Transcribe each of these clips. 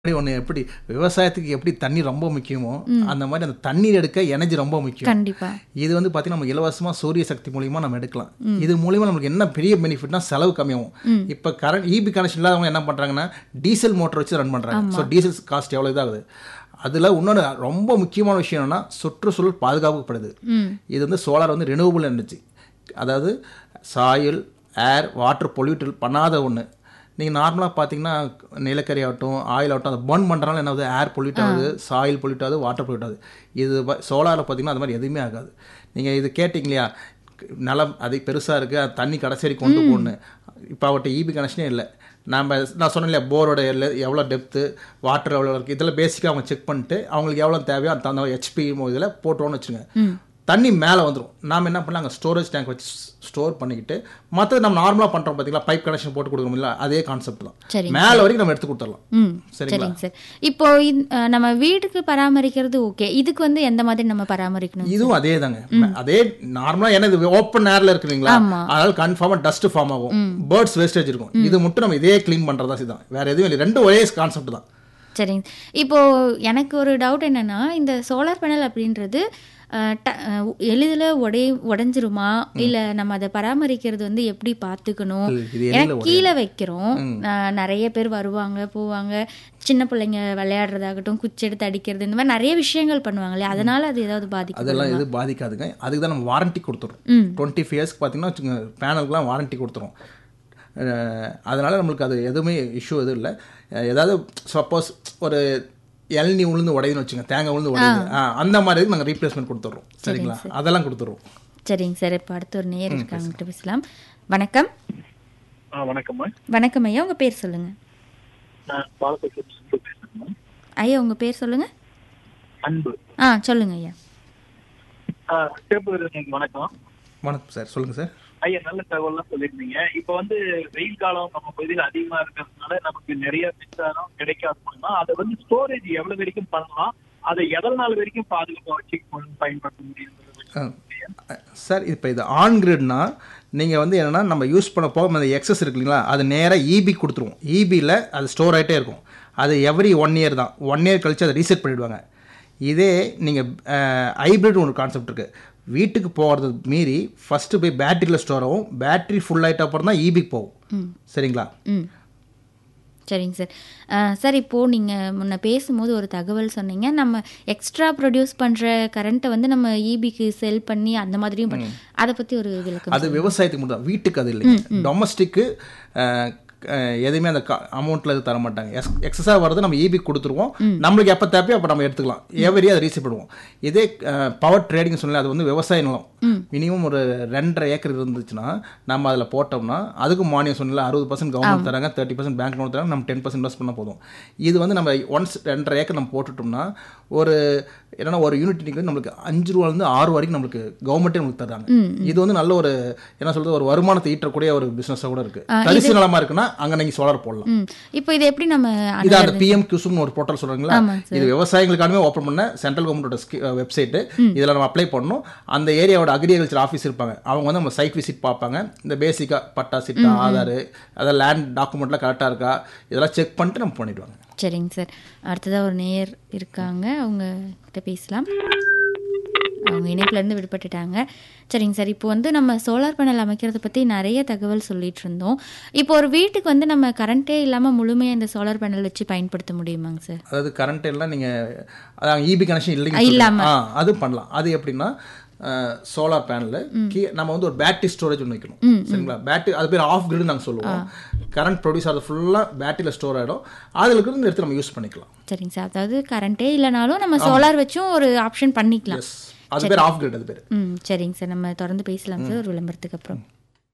முன்னாடி ஒன்று எப்படி விவசாயத்துக்கு எப்படி தண்ணி ரொம்ப முக்கியமோ அந்த மாதிரி அந்த தண்ணீர் எடுக்க எனர்ஜி ரொம்ப முக்கியம் கண்டிப்பா இது வந்து பார்த்தீங்கன்னா நம்ம இலவசமாக சூரிய சக்தி மூலியமா நம்ம எடுக்கலாம் இது மூலியமா நமக்கு என்ன பெரிய பெனிஃபிட்னா செலவு கம்மியாகும் இப்போ கரண்ட் இபி கனெக்ஷன் இல்லாதவங்க என்ன பண்ணுறாங்கன்னா டீசல் மோட்டர் வச்சு ரன் பண்ணுறாங்க ஸோ டீசல் காஸ்ட் எவ்வளோ இதாகுது அதில் இன்னொன்று ரொம்ப முக்கியமான விஷயம் என்னன்னா சுற்றுச்சூழல் பாதுகாக்கப்படுது இது வந்து சோலார் வந்து ரெனியூவபிள் எனர்ஜி அதாவது சாயில் ஏர் வாட்டர் பொல்யூட்டல் பண்ணாத ஒன்று நீங்கள் நார்மலாக பார்த்தீங்கன்னா நிலக்கரி ஆகட்டும் ஆயில் ஆகட்டும் அதை பர்ன் பண்ணுறனால என்ன ஆகுது ஏர் பொல்யூட் ஆகுது சாயில் பொல்யூட் ஆகுது வாட்டர் பொல்யூட் ஆகுது இது சோலாரில் பார்த்தீங்கன்னா அது மாதிரி எதுவுமே ஆகாது நீங்கள் இது கேட்டிங்க இல்லையா நிலம் அது பெருசாக இருக்குது அது தண்ணி கடைசி வரைக்கும் கொண்டு போகணும் இப்போ அவர்கிட்ட இபி கனெக்ஷனே இல்லை நம்ம நான் சொன்னேன் இல்லையா போரோட எவ்வளோ டெப்த்து வாட்டர் எவ்வளோ இருக்குது இதெல்லாம் பேசிக்காக அவங்க செக் பண்ணிட்டு அவங்களுக்கு எவ்வளோ தேவையோ அந்த தகுந்த ஹெச்பி இதில் போட்டோன்னு வச்சுங்க தண்ணி மேலே வந்துடும் நாம் என்ன பண்ணலாம் அங்கே ஸ்டோரேஜ் டேங்க் வச்சு ஸ்டோர் பண்ணிக்கிட்டு மற்றது நம்ம நார்மலாக பண்ணுறோம் பார்த்தீங்களா பைப் கனெக்ஷன் போட்டு கொடுக்குறோம் இல்லை அதே கான்செப்ட் தான் சரிங்க. மேலே வரைக்கும் நம்ம எடுத்து கொடுத்துடலாம் ம் சரிங்களா சரிங்க சார் இப்போ இந்த- அஹ், நம்ம வீட்டுக்கு பராமரிக்கிறது ஓகே இதுக்கு வந்து எந்த மாதிரி நம்ம பராமரிக்கணும் இதுவும் அதே தாங்க அதே நார்மலாக ஏன்னா இது ஓப்பன் ஏர்ல இருக்குங்களா ஆமா. அதனால கன்ஃபார்மாக டஸ்ட் ஃபார்ம் ஆகும் பேர்ட்ஸ் வேஸ்டேஜ் இருக்கும் இது மட்டும் நம்ம இதே க்ளீன் பண்ணுறதா இதுதான் வேற எதுவும் இல்லை ரெண்டும் ஒரே கான்செப்ட் தான் சரிங்க இப்போ எனக்கு ஒரு டவுட் என்னன்னா இந்த சோலார் பேனல் அப்படின்றது அஹ், ட- அஹ், எளிதில் உடை உடஞ்சிருமா இல்ல நம்ம அதை பராமரிக்கிறது வந்து எப்படி பார்த்துக்கணும் இது- இது ஏன்னா எளிதில் கீழே வைக்கிறோம் அஹ், நிறைய பேர் வருவாங்க போவாங்க சின்ன பிள்ளைங்க விளையாடுறதாகட்டும் குச்சி எடுத்து அடிக்கிறது இந்த மாதிரி நிறைய விஷயங்கள் பண்ணுவாங்க இல்லையா அதனால அது ஏதாவது பாதிக்கும் அதெல்லாம் எதுவும் பாதிக்காதுங்க அதுக்கு தான் நம்ம வாரண்டி கொடுத்துறோம் ம். டுவெண்ட்டி இயர்ஸ்க்கு பார்த்தீங்கன்னா வச்சுங்க பேனலுக்குலாம் வாரண்டி கொடுத்துரும் அஹ் அதனால நம்மளுக்கு அது எதுவுமே இஷ்யூ எதுவும் இல்லை அஹ் ஏதாவது சப்போஸ் ஒரு இளநீ உளுந்து உடையுதுன்னு வச்சுங்க தேங்காய் உளுந்து உடையுது ஆ, அந்த மாதிரி நாங்கள் ரீப்ளேஸ்மெண்ட் கொடுத்துட்றோம் சரிங்களா அதெல்லாம் கொடுத்துருவோம் சரிங்க சார் இப்போ அடுத்து ஒரு நேர் இருக்காங்ககிட்ட பேசலாம் வணக்கம் ஆ வணக்கம்மா வணக்கம் ஐயா உங்க பேர் சொல்லுங்க நான் பாலப்பட்டு பேசுறேம்மா ஐயா உங்க பேர் சொல்லுங்க அன்பு ஆ சொல்லுங்க ஐயா ஆ, சிறப்பு விருந்தினருக்கு வணக்கம் வணக்கம் சார் சொல்லுங்கள் சார் ஐயா நல்ல தகவல்லாம் சொல்லியிருந்தீங்க இப்போ வந்து வெயில் காலம் நம்ம பகுதியில் அதிகமா இருக்கிறதுனால நமக்கு நிறைய மின்சாரம் கிடைக்காதுன்னா அதை வந்து ஸ்டோரேஜ் எவ்வளவு வரைக்கும் பண்ணலாம் அதை எவ்வளவு நாள் வரைக்கும் பாதுகாப்பா வச்சு பயன்படுத்த முடியும் ஆ, சார் இப்போ இது ஆன் கிரிட்னா நீங்கள் வந்து என்னென்னா நம்ம யூஸ் பண்ண போக அந்த எக்ஸஸ் இருக்கு இல்லைங்களா அது நேராக இபி கொடுத்துருவோம் இபியில் அது ஸ்டோர் ஆகிட்டே இருக்கும் அது எவ்ரி ஒன் இயர் தான் ஒன் இயர் கழிச்சு அதை ரீசெட் பண்ணிவிடுவாங்க இதே நீங்கள் ஹைப்ரிட் ஒரு கான்செப்ட் இருக்குது வீட்டுக்கு போகிறது மீறி ஃபஸ்ட்டு போய் பேட்டரியில் ஸ்டோர் ஆகும் பேட்டரி ஃபுல் ஆகிட்ட அப்புறம் தான் இபிக்கு போகும் சரிங்களா ம் சரிங்க சார் ஆ, சார் இப்போது நீங்கள் முன்ன பேசும்போது ஒரு தகவல் சொன்னீங்க நம்ம எக்ஸ்ட்ரா ப்ரொடியூஸ் பண்ணுற கரண்ட்டை வந்து நம்ம இபிக்கு செல் பண்ணி அந்த மாதிரியும் பண்ணி அதை பற்றி ஒரு விளக்கம் அது விவசாயத்துக்கு மட்டும் தான் வீட்டுக்கு அது இல்லைங்க டொமஸ்டிக்கு எதுவுமே அந்த அமௌண்ட்டில் இது தர மாட்டாங்க எக்ஸ் எக்ஸஸாக வர்றது நம்ம இபி கொடுத்துருவோம் நம்மளுக்கு எப்போ தேவையோ அப்போ நம்ம எடுத்துக்கலாம் எவரி அதை ரீசீவ் பண்ணுவோம் இதே பவர் ட்ரேடிங் சொல்லல அது வந்து விவசாய நிலம் மினிமம் ஒரு ரெண்டரை ஏக்கர் இருந்துச்சுன்னா நம்ம அதில் போட்டோம்னா அதுக்கு மானியம் சொன்னல அறுபது பர்சன்ட் கவர்மெண்ட் தராங்க தேர்ட்டி பர்சன்ட் பேங்க் லோன் தராங்க நம்ம டென் பர்சன்ட் இன்வெஸ்ட் பண்ண போதும் இது வந்து நம்ம ஒன்ஸ் ரெண்டரை ஏக்கர் நம்ம போட்டுட்டோம்னா ஒரு என்னன்னா ஒரு யூனிட்டுக்கு வந்து நம்மளுக்கு அஞ்சு ரூபாலேருந்து ஆறு வரைக்கும் நம்மளுக்கு கவர்மெண்ட்டே நம்மளுக்கு தராங்க இது வந்து நல்ல ஒரு என்ன சொல்றது ஒரு வருமானத்தை ஈட்டக்கூடிய ஒரு பிசினஸாக கூட இருக்கு தரிசு நிலமா இருக்குன்னா அங்க நீங்க சோலார் போடலாம் ம் இப்போ இது எப்படி நம்ம இது அந்த பிஎம் கியூசும்னு ஒரு போர்ட்டல் சொல்றாங்களா ஆமாங்க இது விவசாயிகளுக்காகவே ஓப்பன் பண்ண சென்ட்ரல் கவர்மெண்டோட வெப்சைட் இதில் நம்ம அப்ளை பண்ணணும் அந்த ஏரியாவோட அக்ரிகல்ச்சர் ஆஃபீஸ் இருப்பாங்க அவங்க வந்து நம்ம சைட் விசிட் பார்ப்பாங்க இந்த பேசிக்காக பட்டா சிட்டா ஆதார் அதாவது லேண்ட் டாக்குமெண்ட்லாம் கரெக்டாக இருக்கா இதெல்லாம் செக் பண்ணிட்டு நம்ம பண்ணிடுவாங்க சரிங்க சார் அடுத்ததாக ஒரு நேயர் இருக்காங்க அவங்க கிட்ட பேசலாம் அவங்க இணைப்புலேருந்து விடுபட்டுட்டாங்க சரிங்க சார் இப்போ வந்து நம்ம சோலார் பேனல் அமைக்கிறத பற்றி நிறைய தகவல் சொல்லிட்டு இருந்தோம் இப்போ ஒரு வீட்டுக்கு வந்து நம்ம கரண்ட்டே இல்லாமல் முழுமையாக இந்த சோலார் பேனல் வச்சு பயன்படுத்த முடியுமாங்க சார் அதாவது கரண்ட் எல்லாம் நீங்க அதான் இபி கனெக்ஷன் இல்லைங்க இல்லாம. ஆ அது பண்ணலாம் அது எப்படின்னா சோலார் பேனல் கீ நம்ம வந்து ஒரு பேட்டரி ஸ்டோரேஜ் ஒன்று வைக்கணும் சரிங்களா பேட்டரி அது பேர் ஆஃப் கிரிட் நாங்கள் சொல்லுவோம் கரண்ட் ப்ரொடியூஸ் ஆகிறது ஃபுல்லாக பேட்டரியில் ஸ்டோர் ஆகிடும் அதில் இருக்கிறது எடுத்து நம்ம யூஸ் பண்ணிக்கலாம் சரிங்க சார் அதாவது கரண்ட்டே இல்லைனாலும் நம்ம சோலார் வச்சும் ஒரு ஆப்ஷன் பண்ணிக்கலாம் எஸ் அது பேர் ஆஃப் கிரிட் அது பேர் ம் சரிங்க சார் நம்ம தொடர்ந்து பேசலாம் சார் ஒரு விளம்பரத்துக்கு அப்புறம்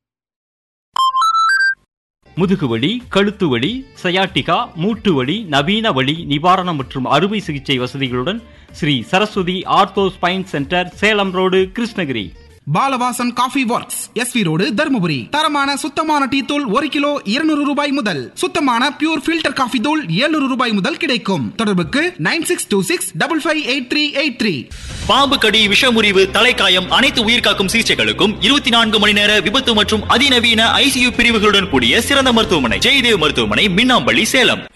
முதுகுவலி கழுத்து வலி சயாட்டிகா மூட்டு வலி நவீன வலி நிவாரணம் மற்றும் அறுவை சிகிச்சை வசதிகளுடன் Shri Saraswathi ortho spine centre Salem road Krishnagiri Balavasan coffee works SV road Dharmapuri தரமான சுத்தமான டீ தூள் ஒரு கிலோ இருநூறு ரூபாய் முதல் சுத்தமான பியூர் ஃபில்டர் காஃபி தூள் 700 ரூபாய் முதல் கிடைக்கும் தொடர்புக்கு nine six two six double five eight three eight three பாம்பு கடி விஷமுறிவு தலைக்காயம் அனைத்து உயிர்காக்கும் சிகிச்சைகளுக்கும் இருபத்தி நான்கு மணி நேர விபத்து மற்றும் அதிநவீன ஐசியு பிரிவுகளுடன் கூடிய சிறந்த மருத்துவமனை ஜெயதேவ் மருத்துவமனை மின்னாம்பள்ளி சேலம்